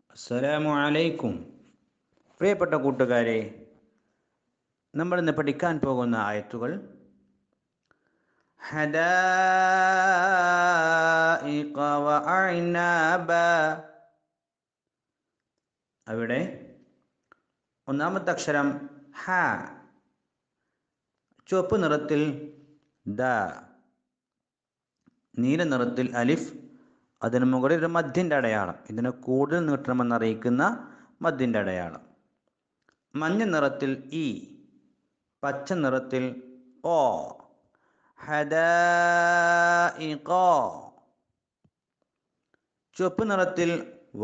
അസ്സലാമു അലൈക്കും പ്രിയപ്പെട്ട കൂട്ടുകാരെ നമ്മൾ ഇന്ന് പഠിക്കാൻ പോകുന്ന ആയത്തുകൾ ഹദായിഖ വഅഅ്നാബ. അവിടെ ഒന്നാമത്തെ അക്ഷരം ഹ ചുവപ്പ് നിറത്തിൽ ദ നീല നിറത്തിൽ അലിഫ് അതിന് മുകളിൽ ഒരു മദ്യൻ്റെ അടയാളം ഇതിന് കൂടുതൽ നീട്ടണമെന്ന് അറിയിക്കുന്ന മദ്യൻ്റെ അടയാളം മഞ്ഞ നിറത്തിൽ ഇ പച്ച നിറത്തിൽ ഓ ഹദായിഖ ചുവപ്പ് നിറത്തിൽ വ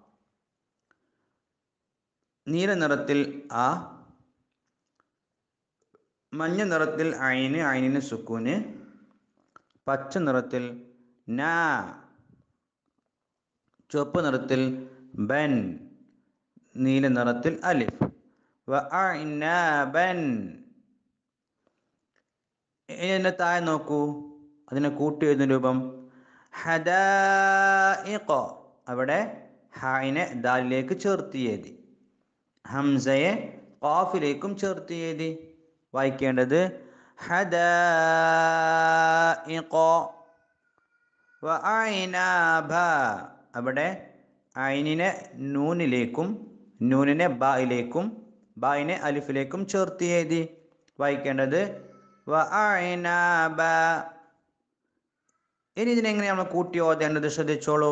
നീല നിറത്തിൽ ആ മഞ്ഞ നിറത്തിൽ അയിന് അയിനിന് സുക്കൂന് പച്ച നിറത്തിൽ നാ ചുവപ്പ് നിറത്തിൽ ബൻ നീല നിറത്തിൽ അലിഫ് വഅഅ്നാബൻ ഇനി അതിൻ്റെ താഴെ നോക്കൂ അതിനെ കൂട്ടി എഴുതുന്ന രൂപം ഹദായിഖ അവിടെ ഹായിനെ ദാലിലേക്ക് ചേർത്ത് എഴുതി ഹംസയെ ഖാഫിലേക്കും ചേർത്ത് എഴുതി വായിക്കേണ്ടത് ഹദായിഖ വഅഅ്നാബ അവിടെ ഐനിനെ നൂനിലേക്കും നൂനിനെ ബായിലേക്കും ബായിനെ അലിഫിലേക്കും ചേർത്ത് എഴുതി വായിക്കേണ്ടത് വഅഅ്നാബ ഇനി ഇതിനെങ്ങനെ നമ്മൾ കൂട്ടി ഓതേണ്ടത് ശ്രദ്ധിച്ചോളൂ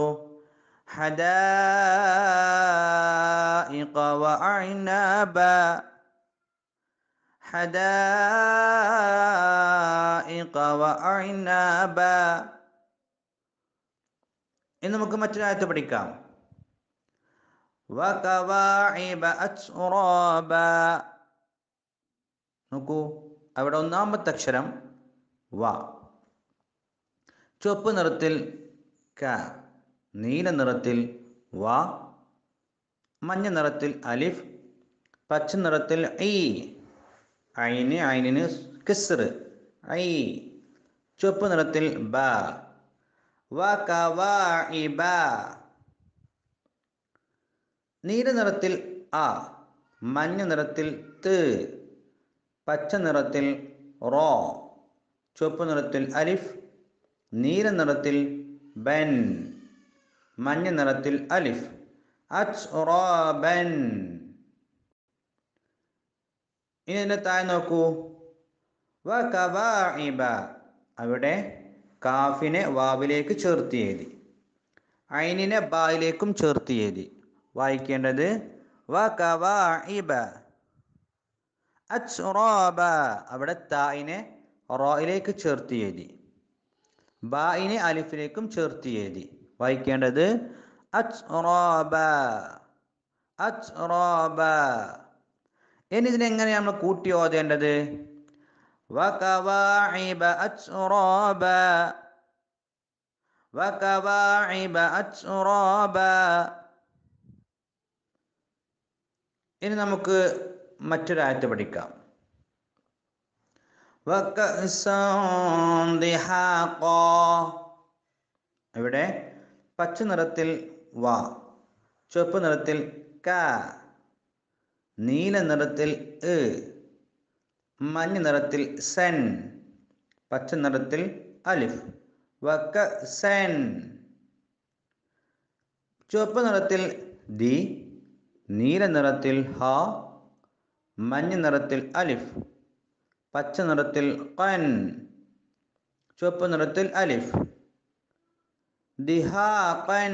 ഹദായിഖ വഅഅ്നാബ ഹദായിഖ വഅഅ്നാബ ഇനി നമുക്ക് മറ്റൊരായത്ത് പഠിക്കാം വകവാഇബ അസ്റാബ നോക്കൂ അവിടെ ഒന്നാമത്തെ അക്ഷരം വ ചുവപ്പ് നിറത്തിൽ ക നീല നിറത്തിൽ വ മഞ്ഞ നിറത്തിൽ അലിഫ് പച്ച നിറത്തിൽ ഐ ഐന് ഐനിന് കിസ്ർ ഐ ചുവപ്പ് നിറത്തിൽ ബ വകവാഇബ നീല നിറത്തിൽ അ മഞ്ഞ നിറത്തിൽ ത് പച്ച നിറത്തിൽ റോ ചുവപ്പ് നിറത്തിൽ അലിഫ് നീല നിറത്തിൽ ബൻ മഞ്ഞ നിറത്തിൽ അലിഫ് അച്റോബൻ ഇനി ഇതിൻ്റെ താഴെ നോക്കൂ വകവാഇബ അവിടെ കാഫിനെ വാവിലേക്ക് ചേർത്ത് എഴുതി ഐനിനെ ബായിലേക്കും ചേർത്ത് എഴുതി വായിക്കേണ്ടത് വകവാഇബ അച്റാബ അവിടെ തായിനെ റോയിലേക്ക് ചേർത്ത് എഴുതി ബായിനെ അലിഫിലേക്കും ചേർത്ത് എഴുതി വായിക്കേണ്ടത് അച്റാബ അച്റാബ ഇനി ഇതിനെങ്ങനെ നമ്മൾ കൂട്ടി ഓതേണ്ടത് وكواعب أترابا وكواعب أترابا ഇനി നമുക്ക് മറ്റൊരായത്ത് പഠിക്കാം ഇവിടെ പച്ച നിറത്തിൽ വ ചുവപ്പ് നിറത്തിൽ ക നീല നിറത്തിൽ എ മഞ്ഞ നിറത്തിൽ സെൻ പച്ച നിറത്തിൽ അലിഫ് വക്ക സെൻ ചുവപ്പ് നിറത്തിൽ ദി നീല നിറത്തിൽ ഹ മഞ്ഞ നിറത്തിൽ അലിഫ് പച്ച നിറത്തിൽ ഖൻ ചുവപ്പ് നിറത്തിൽ അലിഫ് ദിഹാഖൻ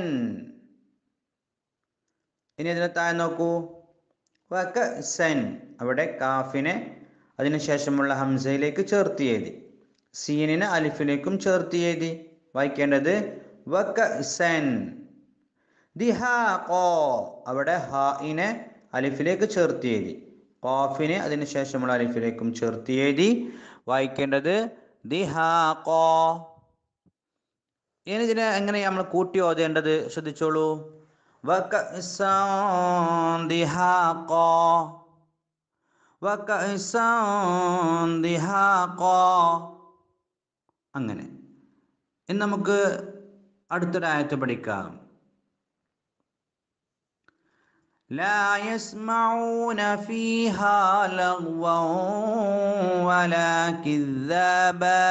ഇനി അതിനെ താഴെ നോക്കൂ വക്ക സെൻ അവിടെ കാഫിനെ അതിനുശേഷമുള്ള ഹംസയിലേക്ക് ചേർത്ത് എഴുതി സീനിനെ അലിഫിലേക്കും ചേർത്ത് എഴുതി വായിക്കേണ്ടത് വക്ക സെൻ ദിഹാഖോ അവിടെ ഹായിനെ അലിഫിലേക്ക് ചേർത്ത് എഴുതി ഖാഫിനെ അതിനുശേഷമുള്ള അലിഫിലേക്കും ചേർത്ത് എഴുതി വായിക്കേണ്ടത് ദിഹാഖോ ഇനി ഇതിനെ എങ്ങനെ നമ്മൾ കൂട്ടി ഓതേണ്ടത് ശ്രദ്ധിച്ചോളൂ വക്ക ദിഹാഖോ അങ്ങനെ ഇനി നമുക്ക് അടുത്തൊരായത്ത് പഠിക്കാം لا يسمعون فيها لغوا ولا كذابا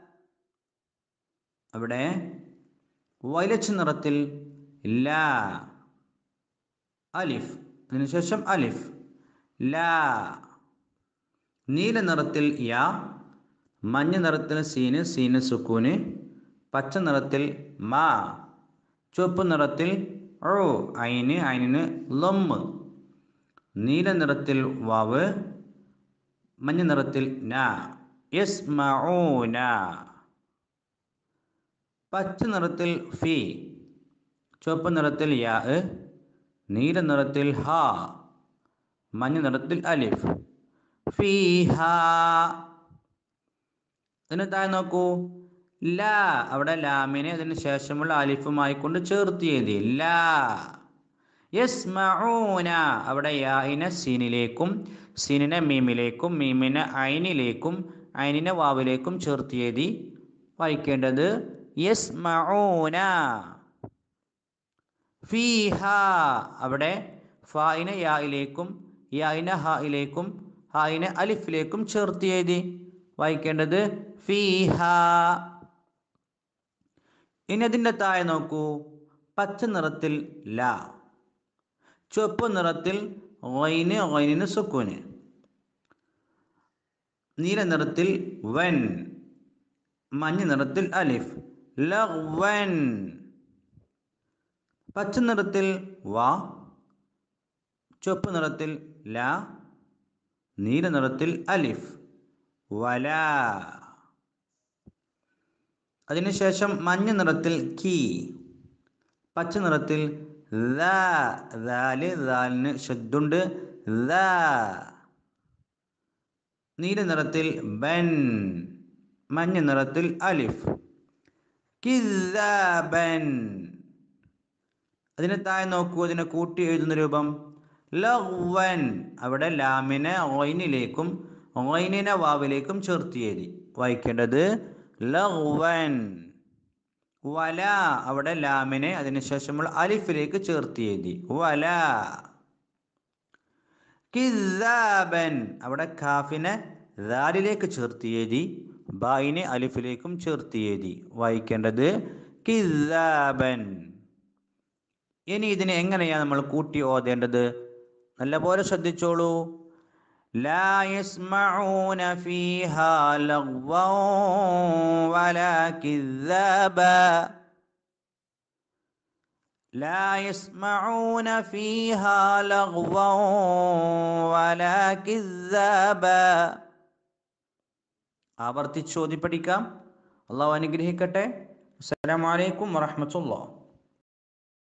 അവിടെ വയലച്ച് നിറത്തിൽ ലാ അലിഫ് അതിനുശേഷം അലിഫ് ലാ നീല നിറത്തിൽ യാ മഞ്ഞ നിറത്തിൽ സീന് സീന് സുക്കൂന് പച്ച നിറത്തിൽ മാ ചുവപ്പ് നിറത്തിൽ ഓ അയിന് അയിനിന് ലൊമ്മ് നീല നിറത്തിൽ വാവ് മഞ്ഞ നിറത്തിൽ ന യസ് മഊന പച്ച നിറത്തിൽ ഫി ചുവപ്പ് നിറത്തിൽ യാ നീല നിറത്തിൽ ഹ മഞ്ഞ നിറത്തിൽ അലിഫ് ഫീഹ ഇതിന് താഴെ നോക്കൂ ലാ അവിടെ ലാമിനെ അതിന് ശേഷമുള്ള അലിഫുമായി കൊണ്ട് ചേർത്ത് എഴുതി ലാ യസ്മഊന അവിടെ യാഇനെ സീനിലേക്കും സീനിനെ മീമിലേക്കും മീമിനെ ഐനിലേക്കും ഐനിനെ വാവിലേക്കും ചേർത്ത് എഴുതി വായിക്കേണ്ടത് യസ്മഊന ഫീഹ അവിടെ ഫായിനെ യായിലേക്കും യായിനെ ഹായിലേക്കും ഹായിനെ അലിഫിലേക്കും ചേർത്ത് എഴുതി വായിക്കേണ്ടത് ഫീഹ ഇനി അതിൻ്റെ താഴെ നോക്കൂ പച്ച നിറത്തിൽ ല ചുവപ്പ് നിറത്തിൽ ഒയിന് ഒയിനിന് സുക്കൂന് നീല നിറത്തിൽ വൻ മഞ്ഞ നിറത്തിൽ അലിഫ് ലവൻ പച്ച നിറത്തിൽ വ ചുവപ്പ് നിറത്തിൽ ല നീല നിറത്തിൽ അലിഫ് വല അതിനുശേഷം മഞ്ഞ നിറത്തിൽ കീ പച്ച നിറത്തിൽ ദാല് ദാലിന് ശബ്ദുണ്ട് നീല നിറത്തിൽ ബൻ മഞ്ഞ നിറത്തിൽ അലിഫ് കിദാബൻ അതിന് താഴെ നോക്കൂ അതിനെ കൂട്ടി എഴുതുന്ന രൂപം ലവൻ അവിടെ ലാമിനെ ഓയിനിലേക്കും ഓയിനിനെ വാവിലേക്കും ചേർത്ത് എഴുതി വായിക്കേണ്ടത് ലവൻ വല അവിടെ ലാമിനെ അതിനുശേഷമുള്ള അലിഫിലേക്ക് ചേർത്ത് എഴുതി വല കിദാബൻ അവിടെ കാഫിനെ ദാലിലേക്ക് ചേർത്ത് എഴുതി ബായിനെ അലിഫിലേക്കും ചേർത്ത് എഴുതി വായിക്കേണ്ടത് കിദാബൻ ഇനി ഇതിനെ എങ്ങനെയാണ് നമ്മൾ കൂട്ടി ഓതേണ്ടത് നല്ലപോലെ ശ്രദ്ധിച്ചോളൂ لا يسمعون فيها لغوا ولا كذابا لا يسمعون فيها لغوا ولا كذابا ആവർത്തിച്ച് ഓതി പഠിക്കാം അള്ളാഹു അനുഗ്രഹിക്കട്ടെ അസ്സലാമു അലൈക്കും വറഹ്മത്തുള്ളാഹി